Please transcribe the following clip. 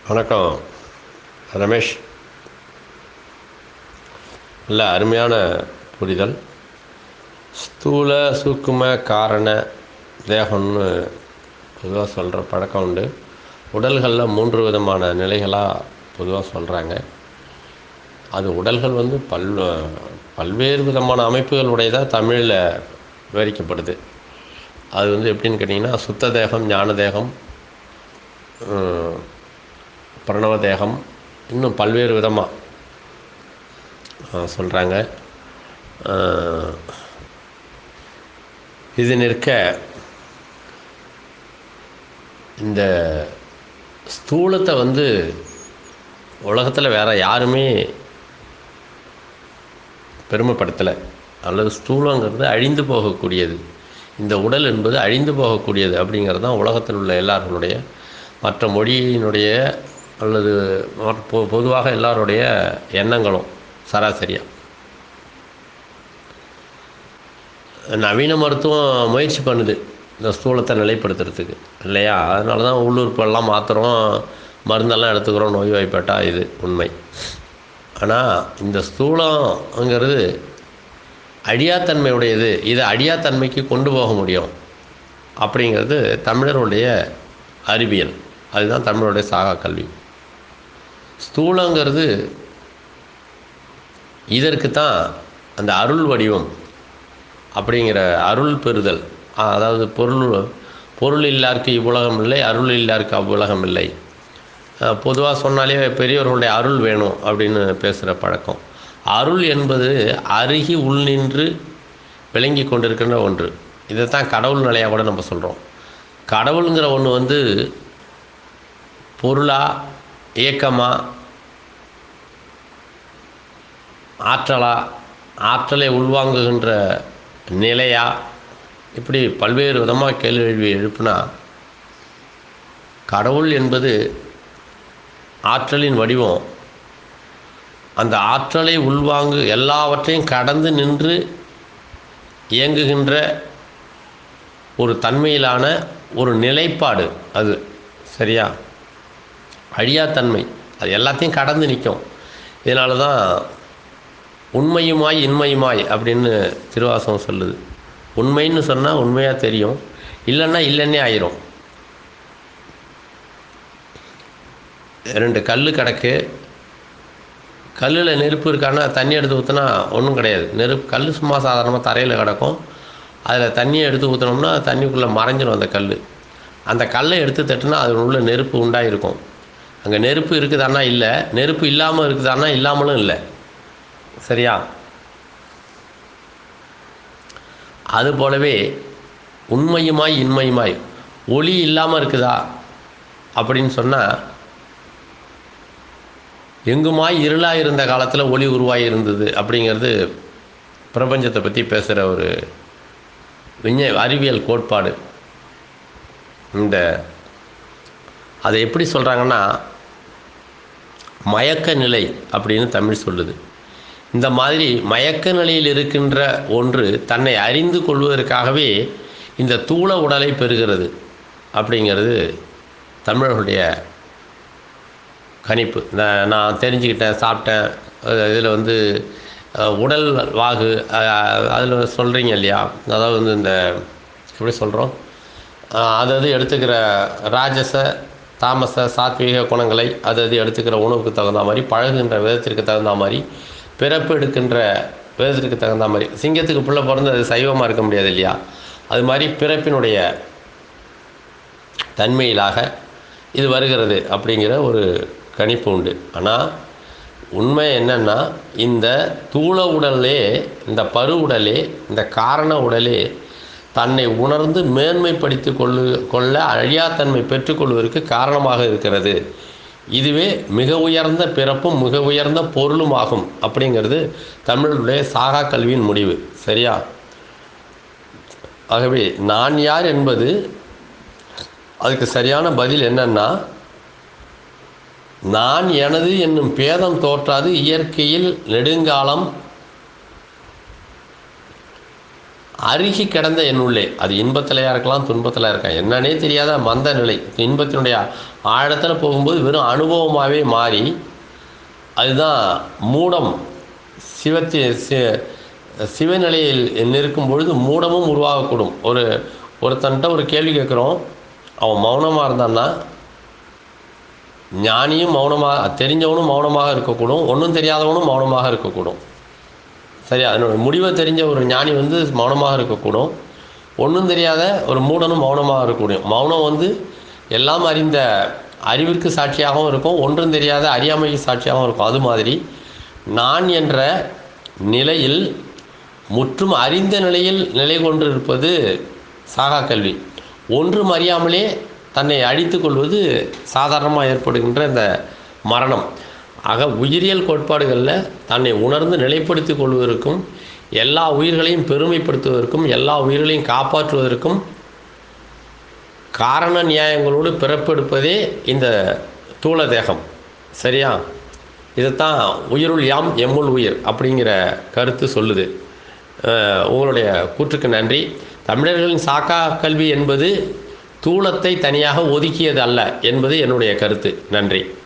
வணக்கம் ரமேஷ் நல்ல அருமையான புரிதல் ஸ்தூல சூக்கும காரண தேகம்னு பொதுவாக சொல்கிற பழக்கம் உண்டு உடல்களில் மூன்று விதமான நிலைகளாக பொதுவாக சொல்கிறாங்க அது உடல்கள் வந்து பல் பல்வேறு விதமான அமைப்புகள் உடையதாக தமிழில் விவரிக்கப்படுது அது வந்து எப்படின்னு கேட்டிங்கன்னா சுத்த தேகம் ஞான தேகம் ஹம், பிரணவ தேகம் இன்னும் பல்வேறு விதமாக சொல்கிறாங்க இது நிற்க இந்த ஸ்தூலத்தை வந்து உலகத்தில் வேற யாருமே பெருமைப்படுத்தலை அல்லது ஸ்தூலங்கிறது அழிந்து போகக்கூடியது இந்த உடல் என்பது அழிந்து போகக்கூடியது அப்படிங்கிறது தான் உலகத்தில் உள்ள எல்லார்களுடைய மற்ற மொழியினுடைய அல்லது மற்ற பொ- பொதுவாக எல்லாருடைய எண்ணங்களும் சராசரியாக நவீன மருத்துவம் முயற்சி பண்ணுது இந்த ஸ்தூலத்தை நிலைப்படுத்துறதுக்கு இல்லையா அதனால தான் உள்ளுறுப்பெல்லாம் மாற்றுறோம் மருந்தெல்லாம் எடுத்துக்கிறோம் நோய் வாய்ப்பட்டா இது உண்மை ஆனால் இந்த ஸ்தூலங்கிறது அழியாத்தன்மையுடையது இதை அழியாத்தன்மைக்கு கொண்டு போக முடியும் அப்படிங்கிறது தமிழருடைய அறிவியல் அதுதான் தமிழருடைய சாகா கல்வி ஸ்தூலங்கிறது இதற்கு தான் அந்த அருள் வடிவம் அப்படிங்கிற அருள் பெறுதல் அதாவது பொருள் பொருள் இல்லாருக்கு இவ்வுலகம் இல்லை அருள் இல்லாருக்கு அவ்வுலகம் இல்லை பொதுவாக சொன்னாலே பெரியவர்களுடைய அருள் வேணும் அப்படின்னு பேசுகிற பழக்கம் அருள் என்பது அருகி உள் நின்று விளங்கி கொண்டிருக்கின்ற ஒன்று இதை தான் கடவுள் நிலையாக கூட நம்ம சொல்கிறோம் கடவுளுங்கிற ஒன்று வந்து பொருளா இயக்கமா ஆற்றலா ஆற்றலை உள்வாங்குகின்ற நிலையா இப்படி பல்வேறு விதமாக கேள்வி எழுப்புனா கடவுள் என்பது ஆற்றலின் வடிவம் அந்த ஆற்றலை உள்வாங்கு எல்லாவற்றையும் கடந்து நின்று இயங்குகின்ற ஒரு தன்மையிலான ஒரு நிலைப்பாடு அது சரியா அழியாத்தன்மை அது எல்லாத்தையும் கடந்து நிற்கும் இதனால தான் உண்மையுமாய் இன்மையுமாய் அப்படின்னு திருவாசகம் சொல்லுது உண்மைன்னு சொன்னால் உண்மையாக தெரியும் இல்லைன்னா இல்லைன்னே ஆயிரும் ரெண்டு கல் கிடக்கு கல்லில் நெருப்பு இருக்கான்னா தண்ணி எடுத்து ஊற்றினா ஒன்றும் கிடையாது நெருப்பு கல் சும்மா சாதாரணமாக தரையில் கிடக்கும் அதில் தண்ணியை எடுத்து ஊற்றினோம்னா தண்ணிக்குள்ளே மறைஞ்சிடும் அந்த கல் அந்த கல்லை எடுத்து தட்டுனா அது உள்ள நெருப்பு உண்டாயிருக்கும் அங்கே நெருப்பு இருக்குதான்னா இல்லை நெருப்பு இல்லாமல் இருக்குதான்னா இல்லாமலும் இல்லை சரியா அது போலவே உண்மையுமாய் இன்மையுமாய் ஒளி இல்லாமல் இருக்குதா அப்படின்னு சொன்னால் எங்குமாய் இருளாக இருந்த காலத்தில் ஒளி உருவாகி இருந்தது அப்படிங்கிறது பிரபஞ்சத்தை பற்றி பேசுகிற ஒரு விஞ்ஞ அறிவியல் கோட்பாடு இந்த அதை எப்படி சொல்கிறாங்கன்னா மயக்க நிலை அப்படின்னு தமிழ் சொல்லுது இந்த மாதிரி மயக்க நிலையில் இருக்கின்ற ஒன்று தன்னை அறிந்து கொள்வதற்காகவே இந்த தூள உடலை பெறுகிறது அப்படிங்கிறது தமிழர்களுடைய கணிப்பு இந்த நான் தெரிஞ்சுக்கிட்டேன் சாப்பிட்டேன் இதில் வந்து அஹ், உடல் வாகு அதில் சொல்கிறீங்க இல்லையா அதாவது வந்து இந்த எப்படி சொல்கிறோம் அது அது எடுத்துக்கிற ராஜச தாமச சாத்வீக குணங்களை அது அது எடுத்துக்கிற உணவுக்கு தகுந்த மாதிரி பழகுகின்ற விதத்திற்கு தகுந்த மாதிரி பிறப்பு எடுக்கின்ற விதத்திற்கு தகுந்த மாதிரி சிங்கத்துக்கு பிள்ளை பிறந்து அது சைவமாக இருக்க முடியாது இல்லையா அது மாதிரி பிறப்பினுடைய தன்மையிலாக இது வருகிறது அப்படிங்கிற ஒரு கணிப்பு உண்டு ஆனால் உண்மை என்னன்னா இந்த தூள உடலே இந்த பரு உடலே இந்த காரண உடலே தன்னை உணர்ந்து மேன்மைப்படுத்தி கொள்ளு கொள்ள அழியாத்தன்மை பெற்றுக்கொள்வதற்கு காரணமாக இருக்கிறது இதுவே மிக உயர்ந்த பிறப்பும் மிக உயர்ந்த பொருளும் ஆகும் அப்படிங்கிறது தமிழுடைய சாகா கல்வியின் முடிவு சரியா ஆகவே நான் யார் என்பது அதுக்கு சரியான பதில் என்னன்னா நான் எனது என்னும் பேதம் தோற்றாது இயற்கையில் நெடுங்காலம் அருகி கிடந்த என்னுள்ளே அது இன்பத்திலையா இருக்கலாம் துன்பத்தில் இருக்கலாம் என்னன்னே தெரியாத மந்த நிலை இன்பத்தினுடைய ஆழத்தில் போகும்போது வெறும் அனுபவமாகவே மாறி அதுதான் மூடம் சிவத்தி சி சிவநிலையில் நிற்கும் பொழுது மூடமும் உருவாகக்கூடும் ஒரு ஒருத்தன்ட்ட ஒரு கேள்வி கேட்குறோம் அவன் மௌனமாக இருந்தான்னா ஞானியும் மௌனமாக தெரிஞ்சவனும் மௌனமாக இருக்கக்கூடும் ஒன்றும் தெரியாதவனும் மௌனமாக இருக்கக்கூடும் சரியா அதனோட முடிவை தெரிஞ்ச ஒரு ஞானி வந்து மௌனமாக இருக்கக்கூடும் ஒன்றும் தெரியாத ஒரு மூடனும் மௌனமாக இருக்கக்கூடும் மௌனம் வந்து எல்லாம் அறிந்த அறிவிற்கு சாட்சியாகவும் இருக்கும் ஒன்றும் தெரியாத அறியாமைக்கு சாட்சியாகவும் இருக்கும் அது மாதிரி நான் என்ற நிலையில் முற்றும் அறிந்த நிலையில் நிலை கொண்டிருப்பது சாகா கல்வி ஒன்றும் அறியாமலே தன்னை அழித்து கொள்வது சாதாரணமாக ஏற்படுகின்ற இந்த மரணம் ஆக உயிரியல் கோட்பாடுகளில் தன்னை உணர்ந்து நிலைப்படுத்திக் கொள்வதற்கும் எல்லா உயிர்களையும் பெருமைப்படுத்துவதற்கும் எல்லா உயிர்களையும் காப்பாற்றுவதற்கும் காரண நியாயங்களோடு பிறப்பெடுப்பதே இந்த தூள தேகம் சரியா இதைத்தான் உயிருள் யாம் எம்முள் உயிர் அப்படிங்கிற கருத்து சொல்லுது அஹ் உங்களுடைய கூற்றுக்கு நன்றி தமிழர்களின் சாக்கா கல்வி என்பது தூளத்தை தனியாக ஒதுக்கியது அல்ல என்பது என்னுடைய கருத்து நன்றி